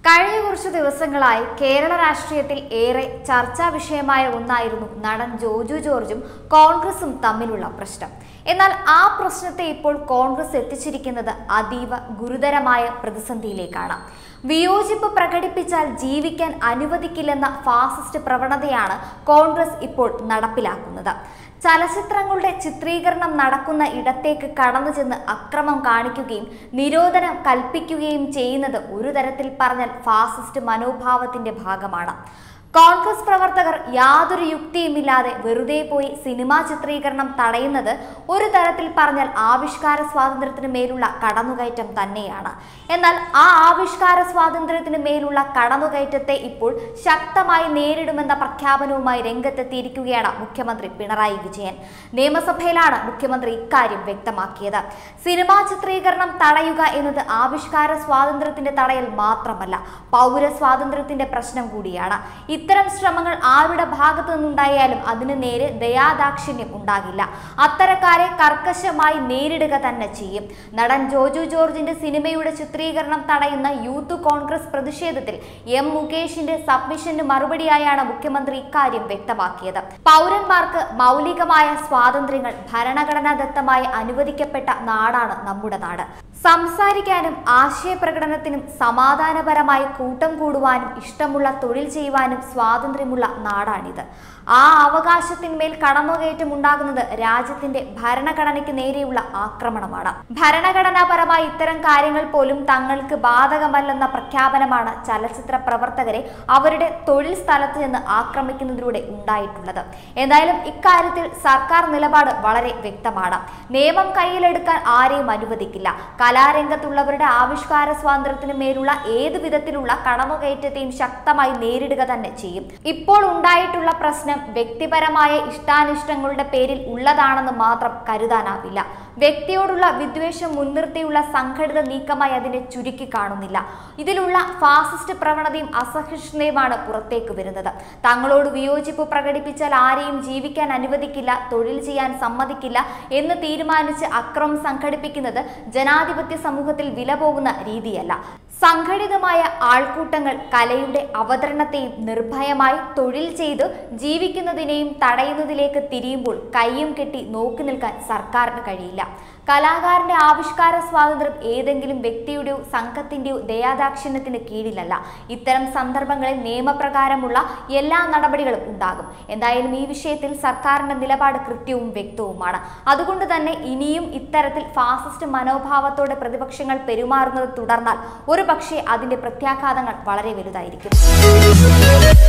കഴിഞ്ഞ കുറച്ചു ദിവസങ്ങളായി കേരള രാഷ്ട്രീയത്തിൽ ഏറെ ചർച്ചാ വിഷയമായ ഒന്നായിരുന്നു നടൻ ജോജു ജോർജും കോൺഗ്രസും തമ്മിലുള്ള പ്രശ്നം എന്നാൽ ആ പ്രശ്നത്തെ ഇപ്പോൾ കോൺഗ്രസ് എത്തിച്ചിരിക്കുന്നത് അതീവ ഗുരുതരമായ പ്രതിസന്ധിയിലേക്കാണ് വിയോജിപ്പ് പ്രകടിപ്പിച്ചാൽ ജീവിക്കാൻ അനുവദിക്കില്ലെന്ന ഫാസിസ്റ്റ് പ്രവണതയാണ് കോൺഗ്രസ് ഇപ്പോൾ നടപ്പിലാക്കുന്നത് ചലച്ചിത്രങ്ങളുടെ ചിത്രീകരണം നടക്കുന്ന ഇടത്തേക്ക് കടന്നു ചെന്ന് അക്രമം കാണിക്കുകയും നിരോധനം കൽപ്പിക്കുകയും ചെയ്യുന്നത് ഒരു തരത്തിൽ പറഞ്ഞാൽ ഫാസിസ്റ്റ് മനോഭാവത്തിന്റെ ഭാഗമാണ് കോൺഗ്രസ് പ്രവർത്തകർ യാതൊരു യുക്തിയുമില്ലാതെ വെറുതെ പോയി സിനിമാ ചിത്രീകരണം തടയുന്നത് ഒരു തരത്തിൽ പറഞ്ഞാൽ ആവിഷ്കാര സ്വാതന്ത്ര്യത്തിന് മേലുള്ള കടന്നുകയറ്റം തന്നെയാണ് എന്നാൽ ആ ആവിഷ്കാര സ്വാതന്ത്ര്യത്തിന് മേലുള്ള കടന്നുകയറ്റത്തെ ഇപ്പോൾ ശക്തമായി നേരിടുമെന്ന പ്രഖ്യാപനവുമായി രംഗത്തെത്തിയിരിക്കുകയാണ് മുഖ്യമന്ത്രി പിണറായി വിജയൻ നിയമസഭയിലാണ് മുഖ്യമന്ത്രി ഇക്കാര്യം വ്യക്തമാക്കിയത് സിനിമാ ചിത്രീകരണം തടയുക എന്നത് ആവിഷ്കാര സ്വാതന്ത്ര്യത്തിന്റെ തടയൽ മാത്രമല്ല പൗര സ്വാതന്ത്ര്യത്തിന്റെ പ്രശ്നം കൂടിയാണ് ഇത്തരം ശ്രമങ്ങൾ ആരുടെ ഭാഗത്തു നിന്നുണ്ടായാലും അതിന് നേരെ ദയാദാക്ഷിണ്യം ഉണ്ടാകില്ല അത്തരക്കാരെ കർക്കശമായി നേരിടുക തന്നെ ചെയ്യും നടൻ ജോജു ജോർജിന്റെ സിനിമയുടെ ചിത്രീകരണം തടയുന്ന യൂത്ത് കോൺഗ്രസ് പ്രതിഷേധത്തിൽ എം മുകേഷിന്റെ സബ്മിഷന് മറുപടിയായാണ് മുഖ്യമന്ത്രി ഇക്കാര്യം വ്യക്തമാക്കിയത് പൗരന്മാർക്ക് മൗലികമായ സ്വാതന്ത്ര്യങ്ങൾ ഭരണഘടനാദത്തമായി അനുവദിക്കപ്പെട്ട നാടാണ് നമ്മുടെ നാട് സംസാരിക്കാനും ആശയപ്രകടനത്തിനും സമാധാനപരമായി കൂട്ടം കൂടുവാനും ഇഷ്ടമുള്ള തൊഴിൽ ചെയ്യുവാനും സ്വാതന്ത്ര്യമുള്ള നാടാണിത് ആ അവകാശത്തിന്മേൽ കടന്നുകയറ്റം ഉണ്ടാകുന്നത് രാജ്യത്തിന്റെ ഭരണഘടനയ്ക്ക് നേരെയുള്ള ആക്രമണമാണ് ഭരണഘടനാപരമായ ഇത്തരം കാര്യങ്ങൾ പോലും തങ്ങൾക്ക് ബാധകമല്ലെന്ന പ്രഖ്യാപനമാണ് ചലച്ചിത്ര പ്രവർത്തകരെ അവരുടെ തൊഴിൽ സ്ഥലത്ത് നിന്ന് ആക്രമിക്കുന്നതിലൂടെ ഉണ്ടായിട്ടുള്ളത് എന്തായാലും ഇക്കാര്യത്തിൽ സർക്കാർ നിലപാട് വളരെ വ്യക്തമാണ് നിയമം കയ്യിലെടുക്കാൻ ആരെയും അനുവദിക്കില്ല കലാരംഗത്തുള്ളവരുടെ ആവിഷ്കാര സ്വാതന്ത്ര്യത്തിന് മേലുള്ള ഏത് വിധത്തിലുള്ള കടന്നുകയറ്റത്തെയും ശക്തമായി നേരിടുക തന്നെ ചെയ്യും ഇപ്പോൾ ഉണ്ടായിട്ടുള്ള പ്രശ്നം വ്യക്തിപരമായ ഇഷ്ടാനിഷ്ടങ്ങളുടെ പേരിൽ ഉള്ളതാണെന്ന് മാത്രം കരുതാനാവില്ല വ്യക്തിയോടുള്ള വിദ്വേഷം മുൻനിർത്തിയുള്ള സംഘടിത നീക്കമായി അതിനെ ചുരുക്കി കാണുന്നില്ല ഇതിലുള്ള ഫാസിസ്റ്റ് പ്രവണതയും അസഹിഷ്ണുതയുമാണ് പുറത്തേക്ക് വരുന്നത് തങ്ങളോട് വിയോജിപ്പ് പ്രകടിപ്പിച്ചാൽ ആരെയും ജീവിക്കാൻ അനുവദിക്കില്ല തൊഴിൽ ചെയ്യാൻ സമ്മതിക്കില്ല എന്ന് തീരുമാനിച്ച് അക്രമം സംഘടിപ്പിക്കുന്നത് ജനാധിപത്യ സമൂഹത്തിൽ വില പോകുന്ന രീതിയല്ല സംഘടിതമായ ആൾക്കൂട്ടങ്ങൾ കലയുടെ അവതരണത്തെയും നിർഭയമായി തൊഴിൽ ചെയ്ത് ജീവിക്കുന്നതിനെയും തടയുന്നതിലേക്ക് തിരിയുമ്പോൾ കയ്യും കെട്ടി നോക്കി നിൽക്കാൻ സർക്കാരിന് കഴിയില്ല കലാകാരന്റെ ആവിഷ്കാര സ്വാതന്ത്ര്യം ഏതെങ്കിലും വ്യക്തിയുടെയോ സംഘത്തിന്റെയോ ദയാദാക്ഷിണ്യത്തിന് കീഴിലല്ല ഇത്തരം സന്ദർഭങ്ങളിൽ നിയമപ്രകാരമുള്ള എല്ലാ നടപടികളും ഉണ്ടാകും എന്തായാലും ഈ വിഷയത്തിൽ സർക്കാരിന്റെ നിലപാട് കൃത്യവും വ്യക്തവുമാണ് അതുകൊണ്ട് തന്നെ ഇനിയും ഇത്തരത്തിൽ ഫാസിസ്റ്റ് മനോഭാവത്തോടെ പ്രതിപക്ഷങ്ങൾ പെരുമാറുന്നത് തുടർന്നാൽ ഒരു പക്ഷേ അതിന്റെ പ്രത്യാഘാതങ്ങൾ വളരെ വലുതായിരിക്കും